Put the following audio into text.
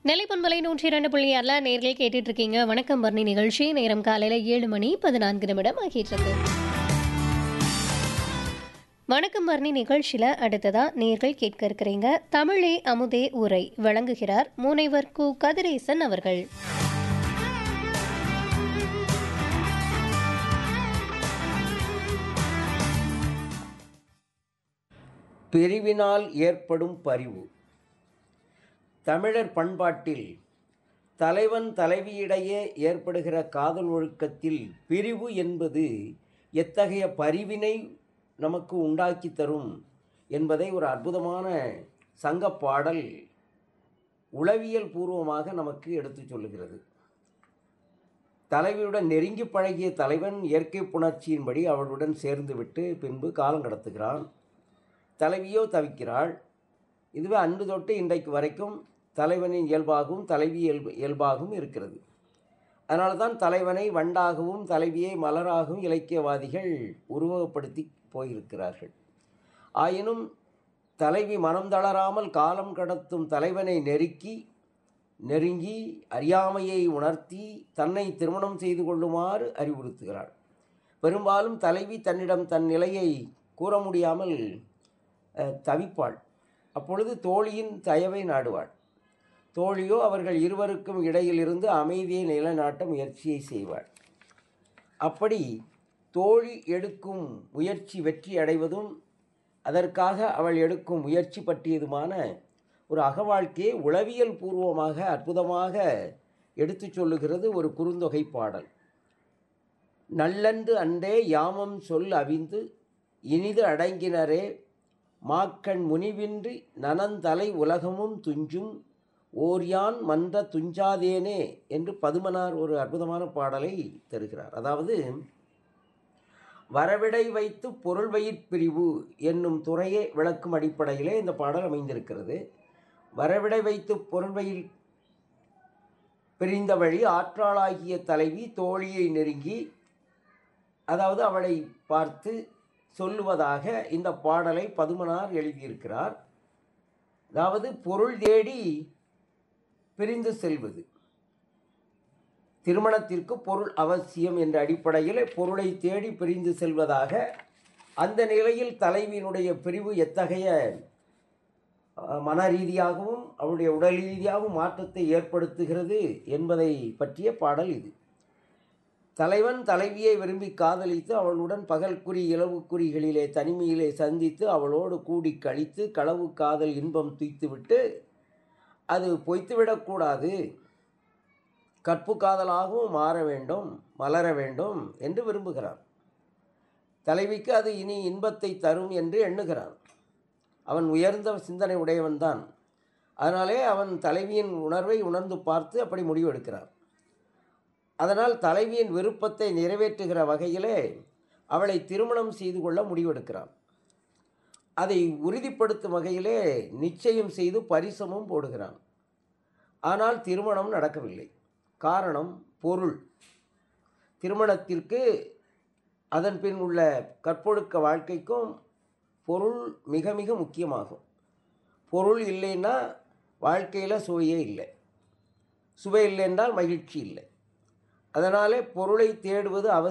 நெல்லை பண்பலை நூற்றி இரண்டு புள்ளி ஆறில் நேர்கள் கேட்டுட்டு இருக்கீங்க வணக்கம் பர்ணி நிகழ்ச்சி நேரம் காலையில் ஏழு மணி பதினான்கு நிமிடம் ஆகிட்டு வணக்கம் பர்ணி நிகழ்ச்சியில் அடுத்ததா நேர்கள் கேட்க இருக்கிறீங்க தமிழே அமுதே உரை வழங்குகிறார் முனைவர் கு கதிரேசன் அவர்கள் பிரிவினால் ஏற்படும் பரிவு தமிழர் பண்பாட்டில் தலைவன் தலைவியிடையே ஏற்படுகிற காதல் ஒழுக்கத்தில் பிரிவு என்பது எத்தகைய பரிவினை நமக்கு உண்டாக்கி தரும் என்பதை ஒரு அற்புதமான சங்கப் பாடல் உளவியல் பூர்வமாக நமக்கு எடுத்துச் சொல்லுகிறது தலைவியுடன் நெருங்கி பழகிய தலைவன் இயற்கை புணர்ச்சியின்படி அவளுடன் சேர்ந்துவிட்டு பின்பு காலம் கடத்துகிறான் தலைவியோ தவிக்கிறாள் இதுவே அன்று தொட்டு இன்றைக்கு வரைக்கும் தலைவனின் இயல்பாகவும் தலைவி இயல்பு இயல்பாகவும் இருக்கிறது அதனால தான் தலைவனை வண்டாகவும் தலைவியை மலராகவும் இலக்கியவாதிகள் உருவகப்படுத்தி போயிருக்கிறார்கள் ஆயினும் தலைவி மனம் தளராமல் காலம் கடத்தும் தலைவனை நெருக்கி நெருங்கி அறியாமையை உணர்த்தி தன்னை திருமணம் செய்து கொள்ளுமாறு அறிவுறுத்துகிறாள் பெரும்பாலும் தலைவி தன்னிடம் தன் நிலையை கூற முடியாமல் அஹ், தவிப்பாள் அப்பொழுது தோழியின் தயவை நாடுவாள் தோழியோ அவர்கள் இருவருக்கும் இடையில் இருந்து அமைதியை நிலைநாட்ட முயற்சியை செய்வாள் அப்படி தோழி எடுக்கும் முயற்சி வெற்றி அடைவதும் அதற்காக அவள் எடுக்கும் முயற்சி பற்றியதுமான ஒரு அகவாழ்க்கையை உளவியல் பூர்வமாக அற்புதமாக எடுத்துச் சொல்லுகிறது ஒரு குறுந்தொகை பாடல் நல்லன்று அன்றே யாமம் சொல் அவிந்து இனிது அடங்கினரே மாக்கண் முனிவின்றி நனந்தலை உலகமும் துஞ்சும் ஓர்யான் மன்ற துஞ்சாதேனே என்று பதுமனார் ஒரு அற்புதமான பாடலை தருகிறார் அதாவது வரவிடை வைத்து பொருள் பிரிவு என்னும் துறையை விளக்கும் அடிப்படையிலே இந்த பாடல் அமைந்திருக்கிறது வரவிடை வைத்து பொருள்வயில் பிரிந்த வழி ஆற்றாளாகிய தலைவி தோழியை நெருங்கி அதாவது அவளை பார்த்து சொல்லுவதாக இந்த பாடலை பதுமனார் எழுதியிருக்கிறார் அதாவது பொருள் தேடி பிரிந்து செல்வது திருமணத்திற்கு பொருள் அவசியம் என்ற அடிப்படையில் பொருளை தேடி பிரிந்து செல்வதாக அந்த நிலையில் தலைவியினுடைய பிரிவு எத்தகைய அஹ், மன ரீதியாகவும் அவருடைய உடல் ரீதியாகவும் மாற்றத்தை ஏற்படுத்துகிறது என்பதை பற்றிய பாடல் இது தலைவன் தலைவியை விரும்பி காதலித்து அவளுடன் பகல்குறி இரவுக்குறிகளிலே தனிமையிலே சந்தித்து அவளோடு கூடி கழித்து களவு காதல் இன்பம் துய்த்துவிட்டு அது பொய்த்துவிடக்கூடாது கற்பு காதலாகவும் மாற வேண்டும் மலர வேண்டும் என்று விரும்புகிறான் தலைவிக்கு அது இனி இன்பத்தை தரும் என்று எண்ணுகிறான் அவன் உயர்ந்த சிந்தனை உடையவன்தான் அதனாலே அவன் தலைவியின் உணர்வை உணர்ந்து பார்த்து அப்படி முடிவெடுக்கிறான் அதனால் தலைவியின் விருப்பத்தை நிறைவேற்றுகிற வகையிலே அவளை திருமணம் செய்து கொள்ள முடிவெடுக்கிறான் அதை உறுதிப்படுத்தும் வகையிலே நிச்சயம் செய்து பரிசமும் போடுகிறான் ஆனால் திருமணம் நடக்கவில்லை காரணம் பொருள் திருமணத்திற்கு அதன் பின் உள்ள கற்பொழுக்க வாழ்க்கைக்கும் பொருள் மிக மிக முக்கியமாகும் பொருள் இல்லைன்னா வாழ்க்கையில் சுவையே இல்லை சுவை இல்லை என்றால் மகிழ்ச்சி இல்லை அதனாலே பொருளை தேடுவது அவசியம்